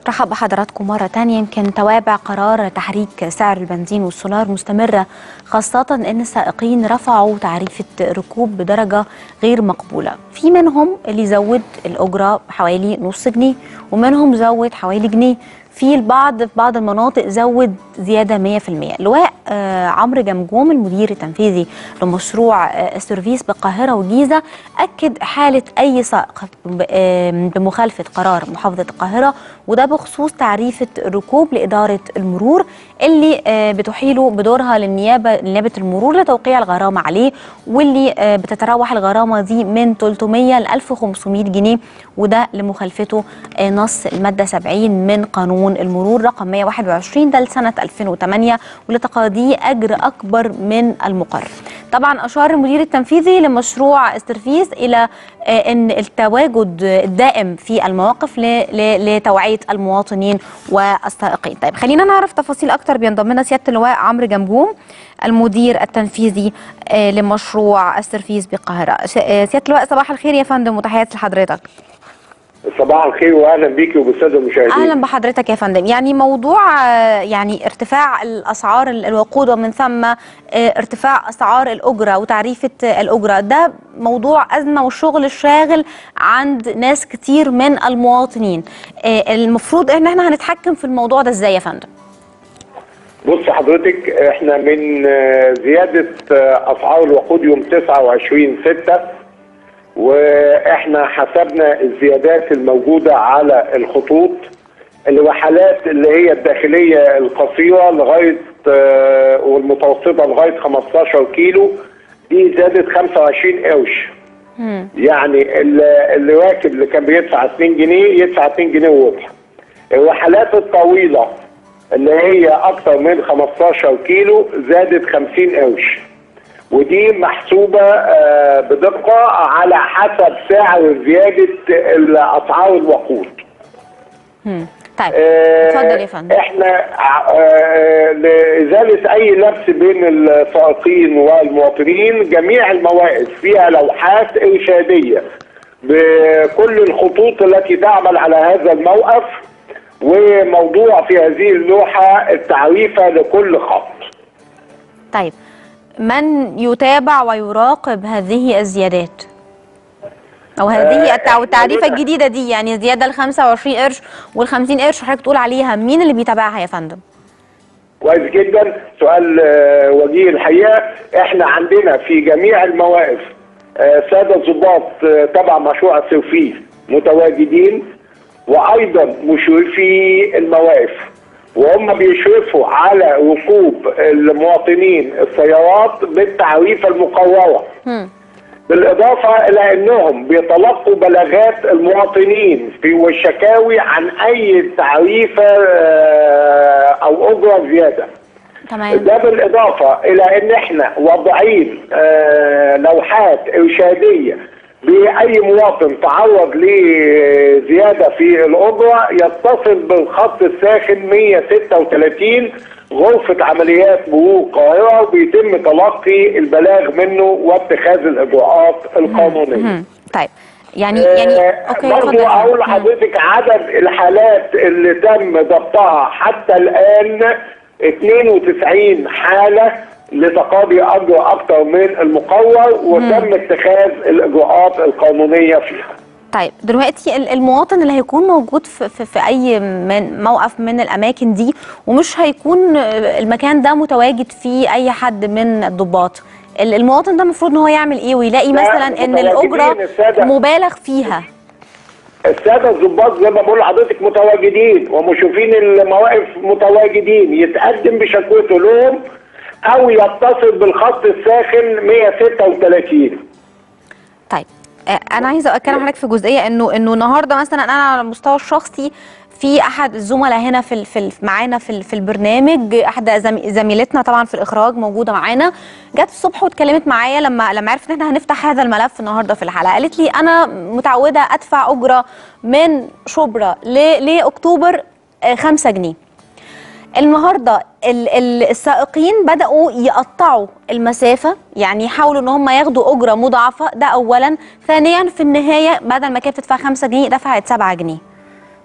رحب بحضراتكم مرة تانية يمكن توابع قرار تحريك سعر البنزين والسولار مستمرة خاصة أن السائقين رفعوا تعريفة ركوب بدرجة غير مقبولة في منهم اللي زود الأجرة حوالي نص جنيه ومنهم زود حوالي جنيه في البعض في بعض المناطق زود زياده 100% لواء آه عمرو جمجوم المدير التنفيذي لمشروع آه السيرفيس بالقاهره والجيزه اكد حاله اي سائق آه بمخالفه قرار محافظه القاهره وده بخصوص تعريفه الركوب لاداره المرور اللي آه بتحيله بدورها للنيابه لنيابه المرور لتوقيع الغرامه عليه واللي آه بتتراوح الغرامه دي من 300 ل 1500 جنيه وده لمخالفته آه نص الماده 70 من قانون المرور رقم 121 ده لسنه 2008 ولتقاضيه اجر اكبر من المقرر. طبعا اشار المدير التنفيذي لمشروع استرفيس الى ان التواجد الدائم في المواقف لتوعيه المواطنين والسائقين. طيب خلينا نعرف تفاصيل اكتر بينضم لنا سياده اللواء عمرو جمجوم المدير التنفيذي لمشروع السرفيس بالقاهره. سياده اللواء صباح الخير يا فندم وتحياتي لحضرتك. صباح الخير واهلا بيكي وبالساده المشاهدين اهلا بحضرتك يا فندم يعني موضوع يعني ارتفاع الاسعار الوقود ومن ثم ارتفاع اسعار الاجره وتعريفه الاجره ده موضوع ازمه والشغل الشاغل عند ناس كتير من المواطنين المفروض ان احنا هنتحكم في الموضوع ده ازاي يا فندم بص حضرتك احنا من زياده اسعار الوقود يوم 29 6 واحنا حسبنا الزيادات الموجوده على الخطوط الوحلات اللي هي الداخليه القصيره لغايه والمتوسطه لغايه 15 كيلو دي زادت 25 قرش يعني اللي راكب اللي كان بيدفع 2 جنيه يدفع 2 جنيه وربع الوحلات الطويله اللي هي اكثر من 15 كيلو زادت 50 قرش ودي محسوبة بدقة على حسب سعر زيادة أسعار الوقود طيب اتفضل يا فندم احنا لإزالة أي لبس بين السائقين والمواطنين جميع المواقف فيها لوحات إرشادية بكل الخطوط التي تعمل على هذا الموقف وموضوع في هذه اللوحة التعريفة لكل خط طيب من يتابع ويراقب هذه الزيادات او هذه آه التعريفه الجديده دي يعني زياده ال 25 قرش وال 50 قرش حضرتك بتقول عليها مين اللي بيتابعها يا فندم؟ كويس جدا سؤال آه وجيه الحقيقه احنا عندنا في جميع المواقف آه ساده ضباط تبع مشروع السيرفيس متواجدين وايضا مشرفي المواقف وهم بيشرفوا على ركوب المواطنين السيارات بالتعريفه المقرره بالاضافه الى انهم بيتلقوا بلاغات المواطنين في والشكاوي عن اي تعريفه او اجره زياده تمام ده بالاضافه الى ان احنا واضعين لوحات ارشاديه باي مواطن تعرض لزياده في الاجره يتصل بالخط الساخن 136 غرفه عمليات مرور القاهره وبيتم تلقي البلاغ منه واتخاذ الاجراءات القانونيه. طيب يعني يعني اوكي برضه اقول لحضرتك عدد الحالات اللي تم ضبطها حتى الان 92 حاله لتقاضي اجر اكثر من المقرر وتم اتخاذ الاجراءات القانونيه فيها. طيب دلوقتي المواطن اللي هيكون موجود في, في, في اي من موقف من الاماكن دي ومش هيكون المكان ده متواجد فيه اي حد من الضباط المواطن ده المفروض ان هو يعمل ايه ويلاقي مثلا ان الاجره مبالغ فيها الساده الضباط زي ما بقول لحضرتك متواجدين ومشرفين المواقف متواجدين يتقدم بشكوته لهم او يتصل بالخط الساخن 136 طيب انا عايزه اتكلم حضرتك في جزئيه انه انه النهارده مثلا انا على المستوى الشخصي في احد الزملاء هنا في في معانا في في البرنامج احدى زميلتنا طبعا في الاخراج موجوده معانا جت الصبح واتكلمت معايا لما لما عرفت ان احنا هنفتح هذا الملف النهارده في الحلقه قالت لي انا متعوده ادفع اجره من شبرا لاكتوبر 5 جنيه النهارده السائقين بداوا يقطعوا المسافه يعني يحاولوا ان هم ياخدوا اجره مضاعفه ده اولا ثانيا في النهايه بدل ما كانت بتدفع 5 جنيه دفعت 7 جنيه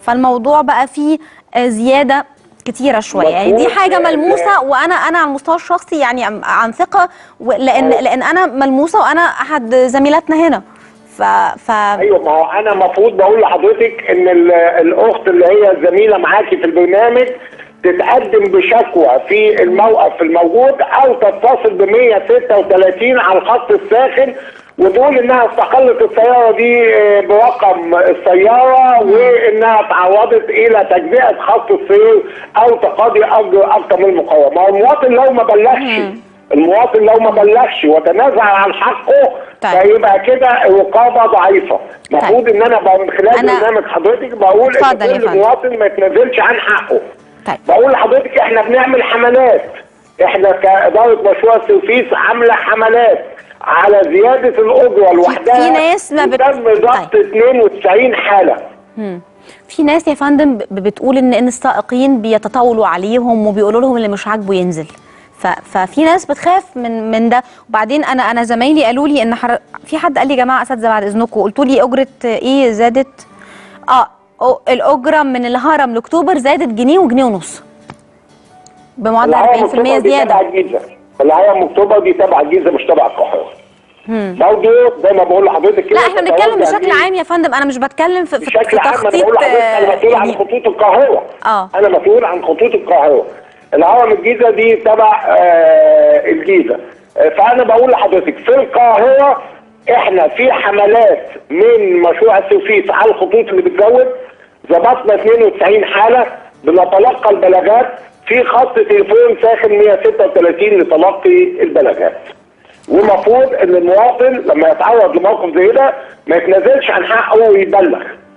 فالموضوع بقى فيه آه، زياده كتيره شويه يعني دي مفهوم. حاجه لا- ملموسه وانا انا على المستوى الشخصي يعني عن- عن ثقه و- لان أه. لان انا ملموسه وانا احد زميلاتنا هنا ف ف ايوه ما هو انا المفروض بقول لحضرتك ان ال- الاخت اللي هي زميله معاكي في البرنامج تتقدم بشكوى في الموقف الموجود او تتصل ب 136 على الخط الساخن وتقول انها استقلت السياره دي آه، برقم السياره وانها تعرضت الى تجزئه خط السير او تقاضي اجر اكثر من المقاومه، ما هو المواطن لو ما بلغش المواطن لو ما بلغش وتنازل عن حقه طيب. فيبقى كده الرقابه ضعيفه المفروض ان انا بقى من خلال أنا- برنامج حضرتك بقول ان اتفضل يا كل فندم. مواطن ما يتنازلش عن حقه طيب بقول لحضرتك احنا بنعمل حملات احنا كاداره مشروع السوفيس عامله حملات على زياده الاجره لوحدها في ناس ما بت- تم ضبط طيب. 92 حاله مم. في ناس يا فندم ب- بتقول ان ان السائقين بيتطاولوا عليهم وبيقولوا لهم اللي مش عاجبه ينزل ف... ففي ناس بتخاف من من ده وبعدين انا انا زمايلي قالوا لي ان حر... في حد قال لي يا جماعه اساتذه بعد اذنكم قلتوا لي اجره ايه زادت اه أو الاجره من الهرم لاكتوبر زادت جنيه وجنيه ونص بمعدل 40% الهرم دي زياده تبع الجيزه الهرم اكتوبر دي تبع الجيزه مش تبع القاهره برضه زي ما بقول لحضرتك كده لا احنا بنتكلم تتوجه بشكل ليه؟ عام يا فندم انا مش بتكلم في, في, في بشكل عام انا تخطيط بقول لحضرتك انا آه، مسؤول عن يعني خطوط القاهره اه انا مسؤول عن خطوط القاهره الهرم الجيزه دي تبع آه الجيزه آه، فانا بقول لحضرتك في القاهره احنا في حملات من مشروع السوفيس على الخطوط اللي بتزود ظبطنا 92 حاله بنتلقى البلاغات في خط تليفون ساخن 136 لتلقي البلاغات ومفروض ان المواطن لما يتعرض لموقف زي ده ما يتنازلش عن حقه ويبلغ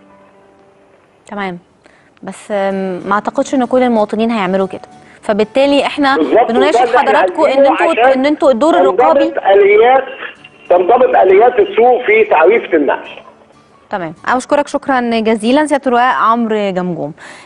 تمام بس أم، ما اعتقدش ان كل المواطنين هيعملوا كده فبالتالي احنا بالظبط وده بنناشد اللي احنا حضراتكم ان عايزينه انتوا عشان ان انتوا الدور الرقابي تنضبط اليات تنضبط اليات السوق في تعريفه النقل تمام انا بشكرك شكرا جزيلا سياده اللواء عمرو جمجوم